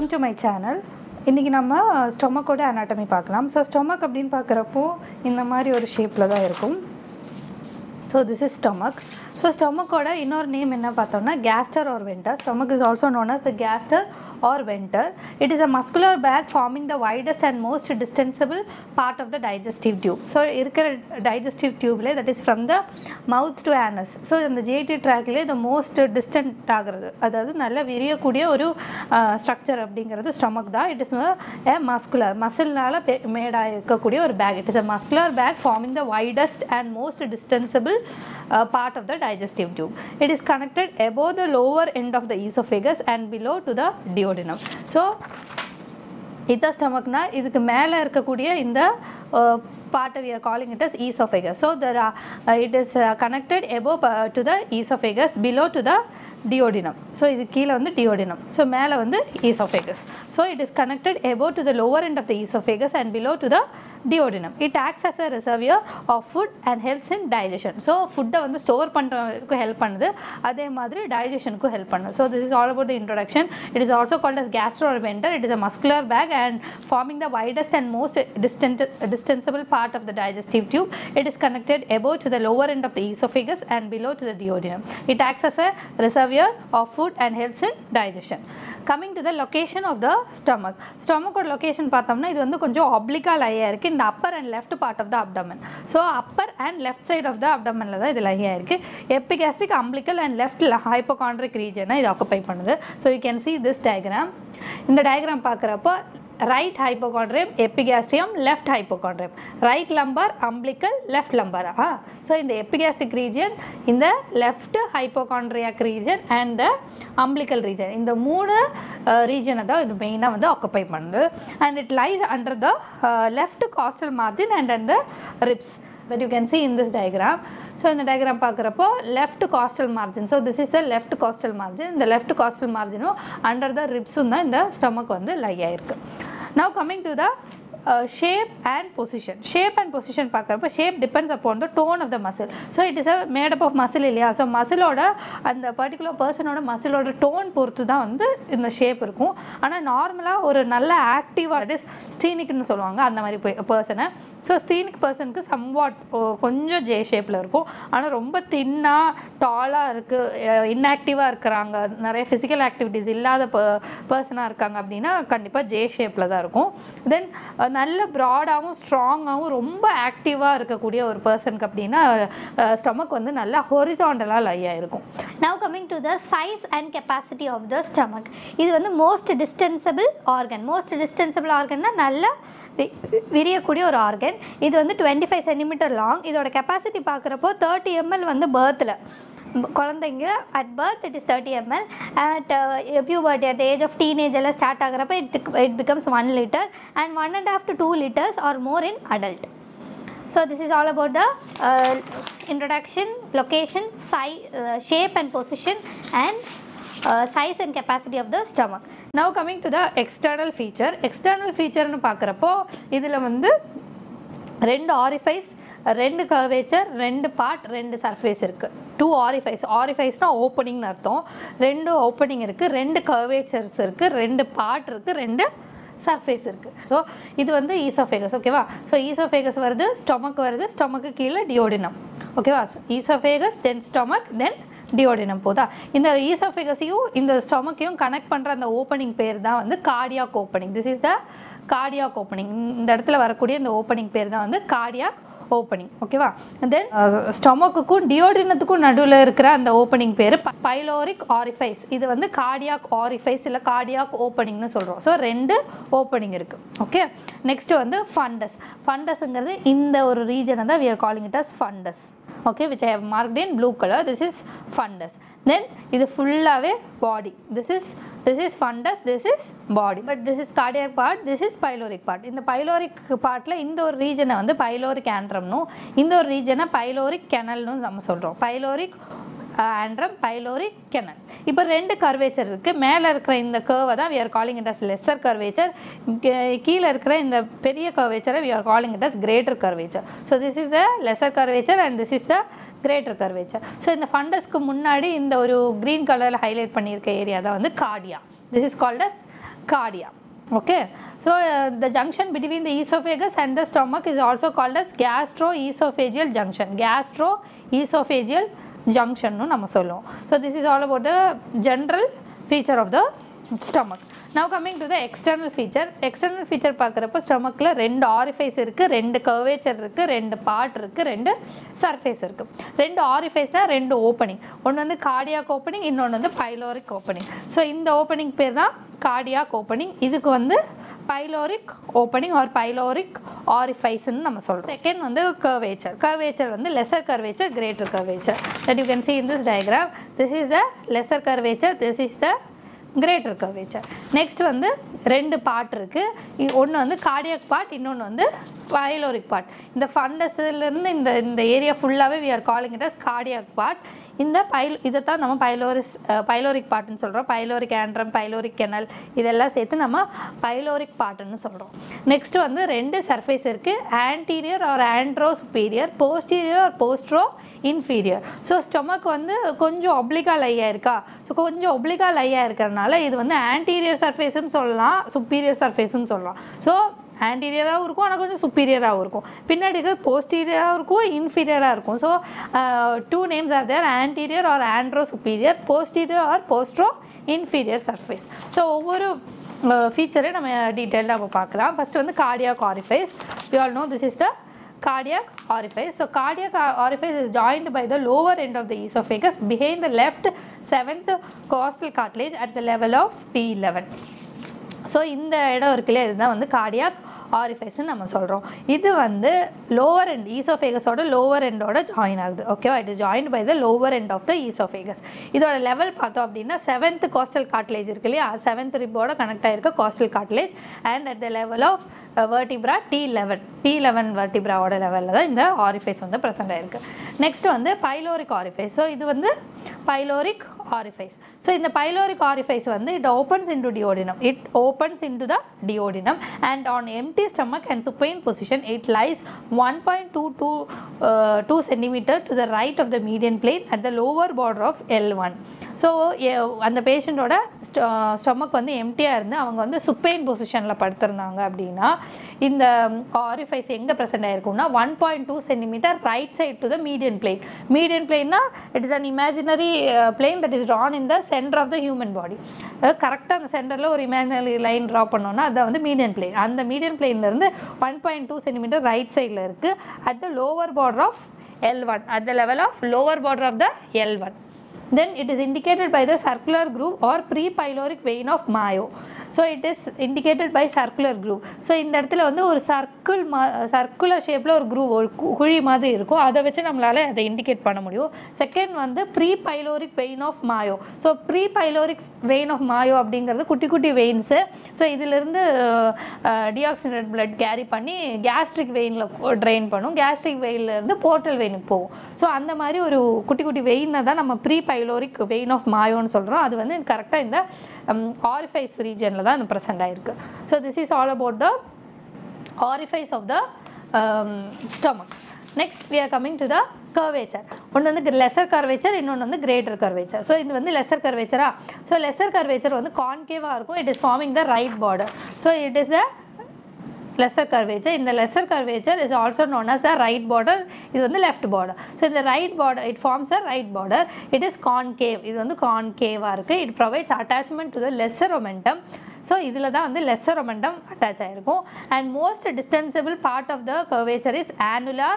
Welcome to my channel இன்றைக்கி நம்ம ஸ்டொமக்கோட அனாட்டமி பார்க்கலாம் ஸோ ஸ்டொமக் அப்படின்னு பார்க்குறப்போ இந்த மாதிரி ஒரு ஷேப்பில் தான் இருக்கும் so this is stomach so ஸ்டொமக்கோட இன்னொரு நேம் என்ன பார்த்தோம்னா gaster or venter stomach is also known as the gaster or venter it is a muscular bag forming the widest and most distensible part of the digestive tube so இருக்கிற digestive tube that is from the mouth to anus so இந்த ஜேடி ட்ராக்லேயே the most distant ஆகிறது அதாவது நல்ல விரியக்கூடிய ஒரு structure அப்படிங்கிறது stomach தான் இட் இஸ் a muscular மசில்னால மேடாக இருக்கக்கூடிய ஒரு bag it is a muscular bag forming the widest and most distensible uh, part of the digestive tube. It is connected above the lower end of the esophagus and below to the duodenum. So, இத்த ஸ்டமக்னா இதுக்கு மேலே இருக்கக்கூடிய இந்த part we are calling it as esophagus. So, there are, uh, it is uh, connected above uh, to the esophagus, below to the duodenum so இது கீழே வந்து duodenum so மேலே வந்து oesophagus so it is connected above to the lower end of the esophagus and below to the duodenum it acts as a reservoir of food and helps in digestion so ஃபுட்டை வந்து store பண்ணுறதுக்கு help பண்ணுது அதே மாதிரி டைஜஷனுக்கும் help பண்ணுது so this is all about the introduction it is also called as gastro venter it is a muscular bag and forming the widest and most distant distensible part of the digestive tube. It is connected above to the lower end of the esophagus and below to the duodenum. It acts as a reservoir of food and helps in digestion. Coming to the location of the stomach. Stomach ஓட location பார்த்தோம்னா இது வந்து கொஞ்சம் oblique லையாக இருக்குது இந்த upper and left part of the abdomen so upper and left side of the அப்டமனில் தான் இது லையாக இருக்குது epigastric umbilical and left hypochondriac ரீஜனை இது ஆக்குப்பை பண்ணுது so you can see this diagram இந்த டயக்ராம் பார்க்குறப்போ right hypochondrium epigastrium left hypochondrium right lumbar umbilical left lumbar ah so in the epigastric region in the left hypochondriac region and the umbilical region இந்த மூணு ரீஜனை தான் இது மெயினாக வந்து occupy பண்ணுது and it lies under the uh, left costal margin and under ribs that you can see in this diagram so இந்த diagram பார்க்குறப்போ left costal margin so this is the left costal margin இந்த left costal மார்ஜினும் under the ரிப்ஸும் தான் இந்த stomach வந்து lie ஆயிருக்கு now coming to the shape and position shape and position பார்க்குறப்ப shape depends upon the tone of the muscle so it is a made up of muscle இல்லையா so மசிலோட அந்த பர்டிகுலர் பர்சனோட மசிலோட டோன் பொறுத்து தான் வந்து இந்த ஷேப் இருக்கும் ஆனால் நார்மலாக ஒரு நல்ல ஆக்டிவாக இட் இஸ் ஸ்தீனிக்னு சொல்லுவாங்க அந்த மாதிரி பர்சனை ஸோ ஸ்தீனிக் பர்சனுக்கு சம்வாட் கொஞ்சம் ஜே ஷேப்பில் இருக்கும் ஆனால் ரொம்ப தின்னாக டாலாக இருக்குது இன்ஆக்டிவாக இருக்கிறாங்க நிறைய ஃபிசிக்கல் ஆக்டிவிட்டீஸ் இல்லாத ப பர்சனாக இருக்காங்க அப்படின்னா கண்டிப்பாக ஜே ஷேப்பில் தான் இருக்கும் தென் நல்ல ப்ராடாகவும் ஸ்ட்ராங்காகவும் ரொம்ப ஆக்டிவாக இருக்கக்கூடிய ஒரு பர்சனுக்கு அப்படின்னா ஸ்டொமக் வந்து நல்லா ஹொரிசாண்டலாக லையாக இருக்கும் Now coming to the size and capacity of the stomach. இது வந்து most distensible organ. Most distensible organனா நல்ல வி- விரியக்கூடிய ஒரு ஆர்கன் இது வந்து டுவெண்ட்டி ஃபைவ் சென்டிமீட்டர் லாங் இதோட கெப்பாசிட்டி பார்க்குறப்போ தேர்ட்டி எம்எல் வந்து பேர்த்தில் குழந்தைங்க at birth it is thirty ml at puberty at age of teenage எல்லாம் ஸ்டார்ட் ஆகிறப்ப it it becomes one litre and one and half to two litres or more in adult So this is all about the uh, introduction, location, size, uh, shape and position and uh, size and capacity of the stomach. Now coming to the external feature external ஃபீச்சர்னு பார்க்குறப்போ இதில் வந்து ரெண்டு orifice ரெண்டு curvature ரெண்டு part ரெண்டு surface இருக்குது two orifice ஆரிஃபைஸ்னால் ஓப்பனிங்னு அர்த்தம் ரெண்டு ஓப்பனிங் இருக்குது ரெண்டு கர்வேச்சர்ஸ் இருக்குது ரெண்டு பார்ட் இருக்குது ரெண்டு சர்ஃபேஸ் இருக்குது ஸோ இது வந்து ஈசோஃபேகஸ் ஓகேவா ஸோ ஈசோஃபேகஸ் வருது ஸ்டொமக் வருது ஸ்டொமக்கு கீழே டியோடினம் ஓகேவா oesophagus then stomach then duodenum போதா இந்த ஈசோஃபேகஸையும் இந்த ஸ்டொமக்கையும் கனெக்ட் பண்ணுற அந்த ஓப்பனிங் பேர் தான் வந்து cardiac opening this is the cardiac opening இந்த இடத்துல வரக்கூடிய இந்த ஓப்பனிங் பேர் தான் வந்து கார்டியாக் ஓப்பனிங் ஓகேவா தென் ஸ்டொமக்குக்கும் டியோடினத்துக்கும் நடுவில் இருக்கிற அந்த ஓப்பனிங் பேர் பைலோரிக் ஆரிஃபைஸ் இது வந்து கார்டியாக் ஆரிஃபைஸ் இல்லை கார்டியாக் ஓப்பனிங்னு சொல்கிறோம் ஸோ ரெண்டு ஓப்பனிங் இருக்குது ஓகே நெக்ஸ்ட்டு வந்து ஃபண்டஸ் ஃபண்டஸுங்கிறது இந்த ஒரு ரீஜனை தான் we are calling it as fundus okay which I have marked in blue colour this is fundus then இது ஃபுல்லாகவே body this is this is fundus this is body but this is cardiac part this is pyloric part இந்த pyloric பார்ட்டில் இந்த ஒரு ரீஜனை வந்து pyloric ஆண்ட்ரம்னும் இந்த ஒரு ரீஜனை pyloric கெனல்னு நம்ம சொல்கிறோம் பைலோரிக் ஆண்ட்ரம் பைலோரிக் கெனல் இப்போ ரெண்டு கர்வேச்சர் இருக்குது மேலே இருக்கிற இந்த கர்வை தான் we are calling it as lesser curvature கீ- கீழே இருக்கிற இந்த பெரிய கர்வேச்சரை we are calling it as greater curvature so this is a lesser curvature and this is the greater curvature so இந்த ஃபண்டஸ்க்கு முன்னாடி இந்த ஒரு க்ரீன் கலரில் ஹைலைட் பண்ணியிருக்க ஏரியா தான் வந்து cardia this is called as cardia okay so uh, the junction between the esophagus and the stomach is also called as gastroesophageal junction gastroesophageal junction னு நம்ம சொல்லுவோம் so this is all about the general feature of the stomach now coming to the external feature external feature பார்க்குறப்ப ஸ்டொமக்கில் ரெண்டு orifice இருக்குது ரெண்டு curvature இருக்குது ரெண்டு part இருக்குது ரெண்டு சர்ஃபேஸ் இருக்குது ரெண்டு ஆரிஃபைஸ்னால் ரெண்டு ஓப்பனிங் ஒன்று வந்து கார்டியாக் ஓப்பனிங் இன்னொன்று வந்து பைலோரிக் ஓப்பனிங் ஸோ இந்த ஓப்பனிங் பேர் தான் கார்டியாக் ஓப்பனிங் இதுக்கு வந்து பைலோரிக் ஓப்பனிங் ஆர் பைலோரிக் ஆரிஃபைஸ்ன்னு நம்ம சொல்கிறோம் செகண்ட் வந்து கர்வேச்சர் கர்வேச்சர் வந்து lesser curvature greater curvature that you can see in this diagram this is the lesser curvature this is the greater curvature next வந்து ரெண்டு part இருக்குது ஒன்று வந்து கார்டியாக் பார்ட் இன்னொன்று வந்து பைலோரிக் பார்ட் இந்த ஃபண்டஸ்லேருந்து இந்த இந்த ஏரியா ஃபுல்லாகவே we are calling it as cardiac part இந்த பைல் இதை தான் நம்ம பைலோரிஸ் பைலோரிக் பார்ட்னு சொல்கிறோம் பைலோரிக் ஆண்ட்ரம் பைலோரிக் கெனல் இதெல்லாம் சேர்த்து நம்ம பைலோரிக் பார்ட்னு சொல்கிறோம் நெக்ஸ்ட் வந்து ரெண்டு சர்ஃபேஸ் இருக்குது anterior or antero superior posterior or postero inferior so stomach வந்து கொஞ்சம் ஒப்ளிகா லையாக இருக்கா ஸோ கொஞ்சம் ஒப்ளிகா லையாக இருக்கிறனால இது வந்து ஆன்டீரியர் சர்ஃபேஸ்னு சொல்லலாம் சுப்பீரியர் சர்ஃபேஸ்னு சொல்லலாம் ஸோ ஆன்டீரியராகவும் இருக்கும் ஆனால் கொஞ்சம் சுப்பீரியராகவும் இருக்கும் பின்னாடி இருக்கிறது போஸ்டீரியராகவும் இருக்கும் இன்ஃபீரியராக இருக்கும் so two names are there anterior or antero superior posterior or postero inferior surface so ஒவ்வொரு ஃபீச்சரை நம்ம டீட்டெயில்டாக நம்ம பார்க்கலாம் ஃபஸ்ட்டு வந்து cardiac orifice you all know this is the cardiac orifice. So cardiac or- orifice is joined by the lower end of the esophagus behind the left seventh costal cartilage at the level of T11. So இந்த இடம் இருக்குல்ல இதுதான் வந்து cardiac ஆரிஃபைஸ்னு நம்ம சொல்கிறோம் இது வந்து lower end ஈசோஃபேகஸோட லோவர் எண்டோட ஜாயின் ஆகுது ஓகேவா it is join by the lower end of the oesophagus இதோட லெவல் பார்த்தோம் அப்படின்னா செவன்த் காஸ்டல் கார்ட்லேஜ் இருக்கு இல்லையா செவன்த் ரிப்போட கனெக்ட் ஆயிருக்க costal cartilage and at the level of vertebra T eleven T eleven வெர்டிப்ராவோட லெவலில் தான் இந்த ஆரிஃபைஸ் வந்து ப்ரெசென்ட் ஆயிருக்கு நெக்ஸ்ட் வந்து பைலோரிக் ஆரிஃபைஸ் ஸோ இது வந்து பைலோரிக் ஆரிஃபைஸ் ஸோ இந்த பைலோரிக் ஆரிஃபைஸ் வந்து it opens into duodenum it opens into the duodenum and on empty stomach and supine position it lies 1.2 to uh, 2 centimeter to the right of the median plane at the lower border of L1 so அந்த பேஷண்ட்டோட stomach வந்து எம்டியாக இருந்து அவங்க வந்து supine பொசிஷனில் படுத்திருந்தாங்க அப்படின்னா இந்த ஆரிஃபைஸ் எங்கே ப்ரெசென்ட் ஆயிருக்கும்னா one point two centimetre right side to the median plane median பிளேன்னா it is an imaginary plane that is drawn in the center of the human body கரெக்டாக அந்த சென்டரில் ஒரு இமேஜினரி லைன் ட்ரா பண்ணோம்னா அது வந்து மீடியன் பிளேன் அந்த median பிளேன்லேருந்து one point two centimetre right சைடில் இருக்குது at the lower border of L one at the level of lower border of the L one then it is indicated by the circular groove or pre-pyloric vein of Mayo. So it is indicated by circular groove so இந்த இடத்துல வந்து ஒரு circle மா circular ஷேப்பில் ஒரு groove ஒரு கு- குழி மாதிரி இருக்கும் அதை வச்சு நம்மளால் அதை இண்டிகேட் பண்ண முடியும் செகண்ட் வந்து pre pyloric vein of Mayo so pre pyloric vein of Mayo அப்படிங்கிறது குட்டி குட்டி வெயின்ஸு ஸோ இதிலிருந்து டிஆக்சினேட் பிளட் கேரி பண்ணி கேஸ்ட்ரிக் வெயினில் ட்ரெயின் பண்ணும் கேஸ்ட்ரிக் வெயின்லேருந்து போர்ட்டல் வெயினுக்கு போகும் ஸோ அந்த மாதிரி ஒரு குட்டி குட்டி வெயினை தான் நம்ம ப்ரீ பைலோரிக் வெயின் ஆஃப் மாயோன்னு சொல்கிறோம் அது வந்து கரெக்டாக இந்த ஆரிஃபைஸ் ரீஜனில் தான் ப்ரெசென்ட் ஆயிருக்கு so this is all about the orifice of the stomach next we are coming to the curvature ஒன்று வந்து லெசர் கர்வேச்சர் இன்னொன்று வந்து கிரேட்டர் கர்வேச்சர் ஸோ இது வந்து லெசர் கர்வேச்சரா ஸோ லெசர் கர்வேச்சர் வந்து கான்கேவாக இருக்கும் it is forming the right border so it is the lesser curvature இந்த lesser curvature is also known as the right border இது வந்து left border so இந்த right border it forms a right border it is concave இது வந்து concave இருக்கு it provides attachment to the lesser momentum so இதில் தான் வந்து lesser omentum attach ஆகிருக்கும் and most distensible part of the curvature is angular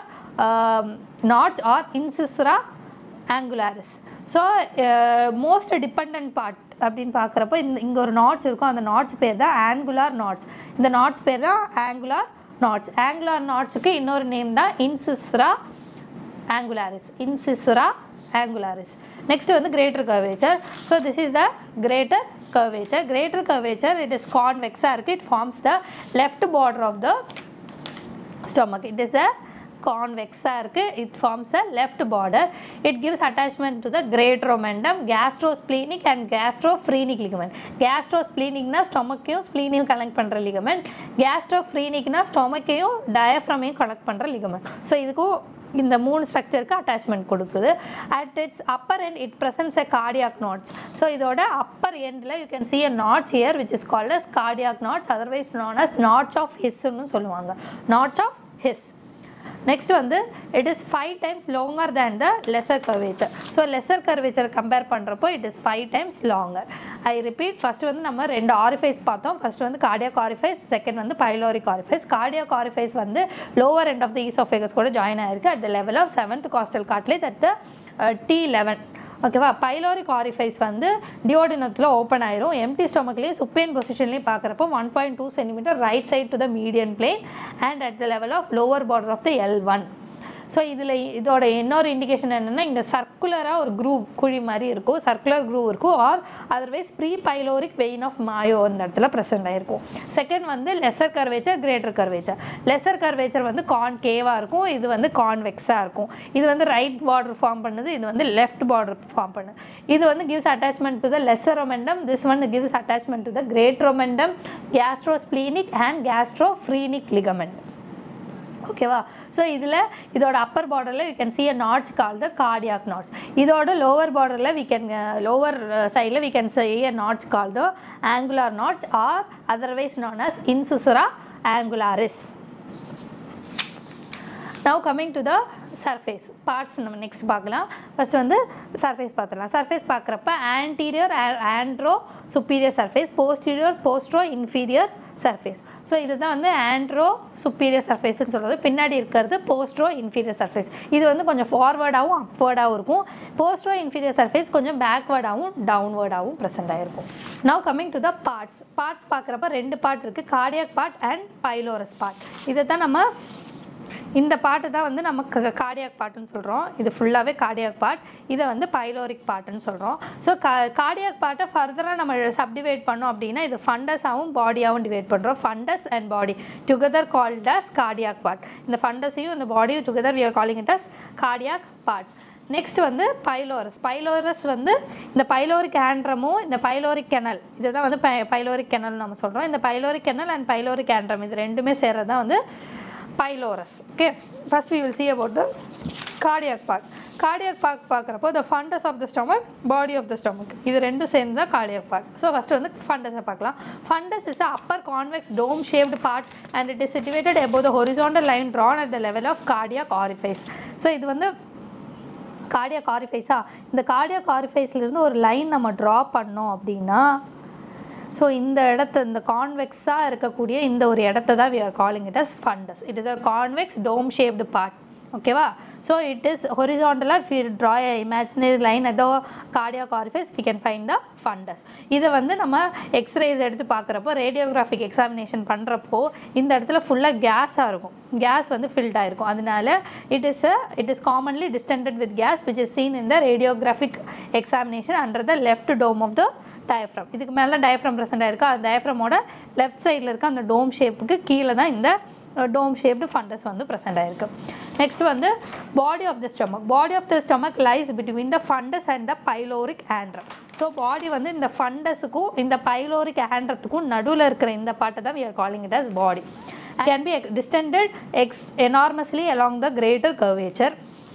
notch or incisura angularis so most dependent part அப்படின்னு பார்க்குறப்போ இந்த இங்கே ஒரு நாட்ஸ் இருக்கும் அந்த நாட்ஸ் பேர் தான் ஆங்குலார் நாட்ஸ் இந்த நாட்ஸ் பேர் தான் ஆங்குலார் நாட்ஸ் ஆங்குலார் நாட்ஸுக்கு இன்னொரு நேம் தான் incisura angularis incisura angularis next வந்து greater curvature so this is the greater curvature greater curvature it is கான்வெக்ஸாக இருக்குது it forms the left border of the stomach it is a convexa இருக்குது it forms a left border it gives attachment to the greater omentum gastrosplenic and gastrophrenic ligament gastrosplenic-னா ஸ்டொமக்கையும் ஸ்ப்ளீனையும் connect பண்ணுற ligament கேஸ்ட்ரோஃப்ரீனிக்னா ஸ்டொமக்கையும் டயஃப்ரமையும் கனெக்ட் பண்ணுற ligament so இதுக்கும் இந்த மூணு ஸ்ட்ரக்சருக்கு அட்டாச்மெண்ட் கொடுக்குது at its upper end it presents a cardiac knots so இதோட அப்பர் எண்டில் you can see a knots here which is called as cardiac knots otherwise known as knots of hissன்னு சொல்லுவாங்க knots of hiss next வந்து it is five times longer than the lesser curvature so lesser curvature compare பண்ணுறப்போ it is five times longer I repeat first வந்து நம்ம ரெண்டு orifice பார்த்தோம் first வந்து cardiac orifice second வந்து பைலோரிக் ஆரிஃபைஸ் கார்டியாக் ஆரிஃபைஸ் வந்து lower end of the oesophagus கூட join ஆயிருக்கு at the level of seventh costal cartilage at the T eleven ஓகேவா பைலோரிக் ஆரிஃபைஸ் வந்து டியோடினத்தில் ஓப்பன் ஆயிரும் எம்டி ஸ்டொமக்லேயும் சுப்பேன் பொசிஷன்லேயும் பார்க்குறப்போ one point two centimetre right side to the median plane and at the level of lower border of the L one so இதில் இதோட இன்னொரு இண்டிகேஷன் என்னென்னா இங்கே சர்க்குலராக ஒரு க்ரூவ் குழி மாதிரி இருக்கும் சர்க்குலர் க்ரூவ் இருக்கும் or otherwise pre pyloric vein of Mayo அந்த இடத்துல ப்ரெசென்ட் ஆயிருக்கும் செகண்ட் வந்து lesser curvature greater curvature lesser curvature வந்து கான் கேவாக இருக்கும் இது வந்து கான்வெக்ஸாக இருக்கும் இது வந்து ரைட் பார்டர் ஃபார்ம் பண்ணுது இது வந்து லெஃப்ட் பார்டர் ஃபார்ம் பண்ணுது இது வந்து gives attachment to the lesser omentum this one gives attachment to the great omentum gastrosplenic and gastrophrenic ligament ஓகேவா ஸோ இதில் இதோட அப்பர் பார்டரில் you can see a knots called the cardiac knots இதோட lower பார்டரில் we can lower சைடில் we can see a knots called the angular knots or otherwise known as insusura angularis now coming to the surface parts நம்ம next பார்க்கலாம் first வந்து surface பார்த்துலாம் surface பார்க்குறப்ப anterior antero superior surface posterior postero inferior surface so இதுதான் வந்து ஆண்ட்ரோ superior சர்ஃபேஸ்னு சொல்கிறது பின்னாடி இருக்கிறது போஸ்ட்ரோ இன்ஃபீரியர் சர்ஃபேஸ் இது வந்து கொஞ்சம் ஃபார்வர்டாகவும் அப்வர்டாகவும் இருக்கும் போஸ்ட்ரோ இன்ஃபீரியர் சர்ஃபேஸ் கொஞ்சம் பேக்வேர்டாகவும் டவுன்வேர்டாகவும் ப்ரெசென்ட் ஆகிருக்கும் now coming to the parts parts பார்க்குறப்ப ரெண்டு பார்ட் இருக்குது cardiac part and pylorus part இதை தான் நம்ம இந்த பாட்டு தான் வந்து நம்ம கார்டியாக் பாட்டுன்னு சொல்கிறோம் இது ஃபுல்லாகவே கார்டியாக் பார்ட் இதை வந்து பைலோரிக் பாட்டுன்னு சொல்கிறோம் ஸோ கா கார்டியாக் பாட்டை ஃபர்தராக நம்ம சப்டிவைட் பண்ணோம் அப்படின்னா இது ஃபண்டஸாகவும் பாடியாகவும் டிவைட் பண்ணுறோம் fundus and body together called as cardiac part இந்த ஃபண்டஸையும் இந்த பாடியும் together we are calling it as cardiac part next வந்து பைலோரஸ் பைலோரஸ் வந்து இந்த பைலோரிக் ஆண்ட்ரமும் இந்த பைலோரிக் கெனல் இதுதான் வந்து பை பைலோரிக் கெனல் நம்ம சொல்கிறோம் இந்த pyloric canal and pyloric antrum இது ரெண்டுமே சேர்றது தான் வந்து pylorus okay first we will see about the cardiac part cardiac பார்க் பார்க்குறப்போ the fundus of the stomach body of the stomach இது ரெண்டும் சேர்ந்து தான் கார்டியாக் பார்ட் ஸோ ஃபஸ்ட்டு வந்து ஃபண்டஸை பார்க்கலாம் fundus is upper convex dome shaped part and it is situated above the horizontal line drawn at the level of cardiac orifice so இது வந்து cardiac ஆரிஃபைஸா இந்த கார்டியாக் ஆரிஃபைஸ்லேருந்து ஒரு லைன் நம்ம ட்ரா பண்ணோம் அப்படின்னா ஸோ இந்த இடத்த இந்த கான்வெக்ஸாக இருக்கக்கூடிய இந்த ஒரு இடத்த தான் we are calling it as fundus it is a convex dome shaped part ஓகேவா ஸோ இட் இஸ் ஹொரிசாண்டலாக if you draw a imaginary line at the cardiac orifice we can find the fundus இதை வந்து நம்ம X-rays எடுத்து பார்க்குறப்போ radiographic examination பண்ணுறப்போ இந்த இடத்துல ஃபுல்லாக கேஸாக இருக்கும் கேஸ் வந்து ஃபில்ட் ஆகிருக்கும் அதனால it is a it is commonly distended with gas which is seen in the radiographic examination under the left dome of the diaphragm இதுக்கு மேலே டயஃப்ரம் ப்ரெசென்ட் ஆயிருக்கா அந்த டயஃப்ரமோட லெஃப்ட் சைடில் இருக்க அந்த டோம் ஷேப்புக்கு கீழே தான் இந்த டோம் ஷேப்டு ஃபண்டஸ் வந்து ப்ரெசென்ட் ஆயிருக்கு நெக்ஸ்ட் வந்து body of the stomach body of the stomach lies between the fundus and the pyloric antrum so body வந்து இந்த ஃபண்டஸுக்கும் இந்த பைலோரிக் ஆண்ட்ரத்துக்கும் நடுவில் இருக்கிற இந்த பாட்டை தான் we are calling it as body can be distended ex enormously along the greater curvature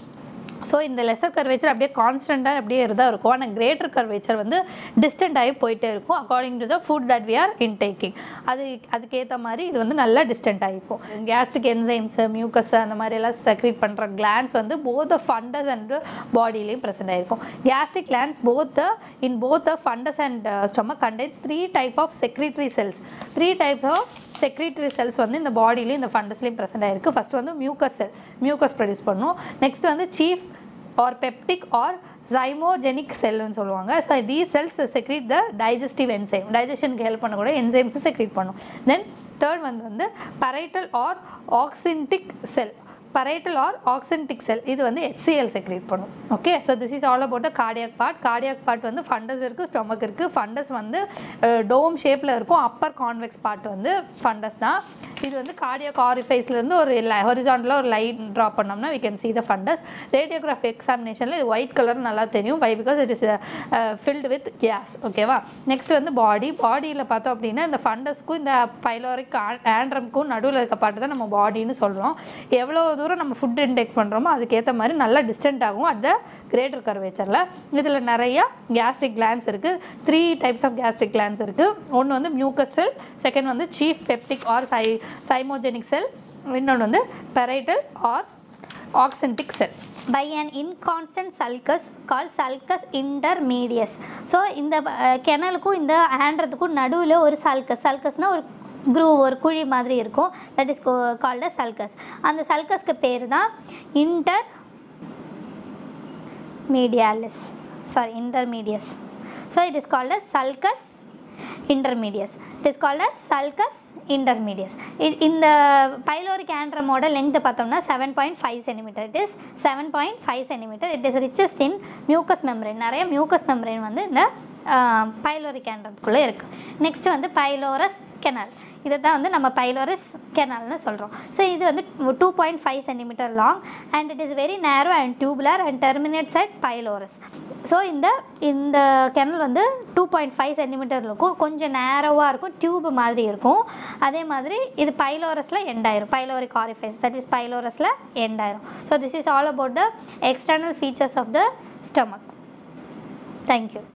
so இந்த lesser curvature அப்படியே கான்ஸ்டண்ட்டாக அப்படியே தான் இருக்கும் ஆனால் கிரேட்டர் கர்வேச்சர் வந்து டிஸ்டன்ட் ஆகி போயிட்டே இருக்கும் according to the food that we are intaking அது அதுக்கேற்ற மாதிரி இது வந்து நல்லா டிஸ்டன்ட் ஆகிருக்கும் கேஸ்ட்ரிக் என்சைம்ஸ் மியூக்கஸ் அந்த மாதிரி எல்லாம் செக்ரேட் பண்ணுற கிளான்ஸ் வந்து போத் த ஃபண்டஸ் அண்ட் பாடியிலையும் ப்ரெசென்ட் ஆகிருக்கும் gastric glands both the in both the fundus and stomach contains three type of secretory cells three type of secretory cells வந்து இந்த பாடியிலையும் இந்த ஃபண்டஸ்லையும் ப்ரெசென்ட் ஆயிருக்கு ஃபர்ஸ்ட் வந்து மியூக்கஸ் செல் மியூக்கஸ் ப்ரொடியூஸ் பண்ணும் நெக்ஸ்ட் வந்து chief or peptic or zymogenic செல்லுன்னு சொல்லுவாங்க so these cells secrete the digestive enzyme டைஜஷனுக்கு ஹெல்ப் பண்ணக்கூடிய என்சைம்ஸ் செக்ரீட் பண்ணும் தென் தேர்ட் வந்து வந்து பரைட்டல் ஆர் ஆக்சின்டிக் செல் பரைட்டல் ஆர் ஆக்சென்டிக் செல் இது வந்து HCl செக்ரேட் பண்ணும் okay so this is all about the cardiac part cardiac part வந்து ஃபண்டஸ் இருக்குது ஸ்டொமக் இருக்குது ஃபண்டஸ் வந்து டோம் ஷேப்பில் இருக்கும் அப்பர் கான்வெக்ஸ் பார்ட் வந்து ஃபண்டஸ் தான் இது வந்து கார்டியாக் ஆரிஃபைஸ்லேருந்து ஒரு ஹொரிசாண்டலாக ஒரு லைன் ட்ரா பண்ணோம்னா we can see the fundus radiography எக்ஸாமினேஷனில் இது ஒயிட் கலர் நல்லா தெரியும் why because it is filled with gas ஓகேவா நெக்ஸ்ட் வந்து பாடி பாடியில் பார்த்தோம் அப்படின்னா இந்த ஃபண்டஸ்க்கும் இந்த பைலோரிக் ஆண்ட்ரம்க்கும் நடுவில் இருக்க பாட்டு தான் நம்ம பாடின்னு சொல்கிறோம் எவ்வளோ தூரம் நம்ம ஃபுட் இன்டேக் பண்ணுறோமோ அதுக்கேற்ற மாதிரி நல்லா டிஸ்டன்ட் ஆகும் அட் த கிரேட்டர் கர்வேச்சரில் இதில் நிறைய கேஸ்ட்ரிக் கிளான்ஸ் இருக்குது three types of gastric glands இருக்குது ஒன்று வந்து மியூக்கஸ் செல் செகண்ட் வந்து சீஃப் பெப்டிக் ஆர் சை சைமோஜெனிக் செல் இன்னொன்று வந்து parietal or oxyntic cell by an inconstant sulcus called sulcus intermedius so இந்த கெனலுக்கும் இந்த ஆண்ட்ரத்துக்கும் நடுவில் ஒரு சல்கஸ் சல்கஸ்னால் ஒரு குரூவ் ஒரு குழி மாதிரி இருக்கும் that is called a sulcus அந்த சல்கஸ்க்கு பேர் தான் intermedialis sorry intermedius so it is called a sulcus intermedius it is called as sulcus intermedius இ- இந்த பைலோரிக் ஆண்ட்ரமோட லெங்த் பார்த்தோம்னா seven point five centimetre it is seven point five centimetre it is richest in mucous membrane நிறைய mucous membrane வந்து இந்த pyloric ஆண்ட்ரத்துக்குள்ளே இருக்குது next வந்து pylorus kennel இதை தான் வந்து நம்ம பைலோரஸ் கெனல்னு சொல்கிறோம் ஸோ இது வந்து two point five centimetre long and it is very narrow and tubular and terminates at pylorus so இந்த இந்த கெனல் வந்து டூ பாயிண்ட் ஃபைவ் சென்டிமீட்டர் இருக்கும் கொஞ்சம் நேரோவாக இருக்கும் டியூப் மாதிரி இருக்கும் அதே மாதிரி இது பைலோரஸில் எண்ட் ஆயிரும் பைலோரிக் ஆரிஃபைஸ் தட் இஸ் பைலோரஸில் எண்ட் ஆயிரும் so this is all about the external features of the stomach thank you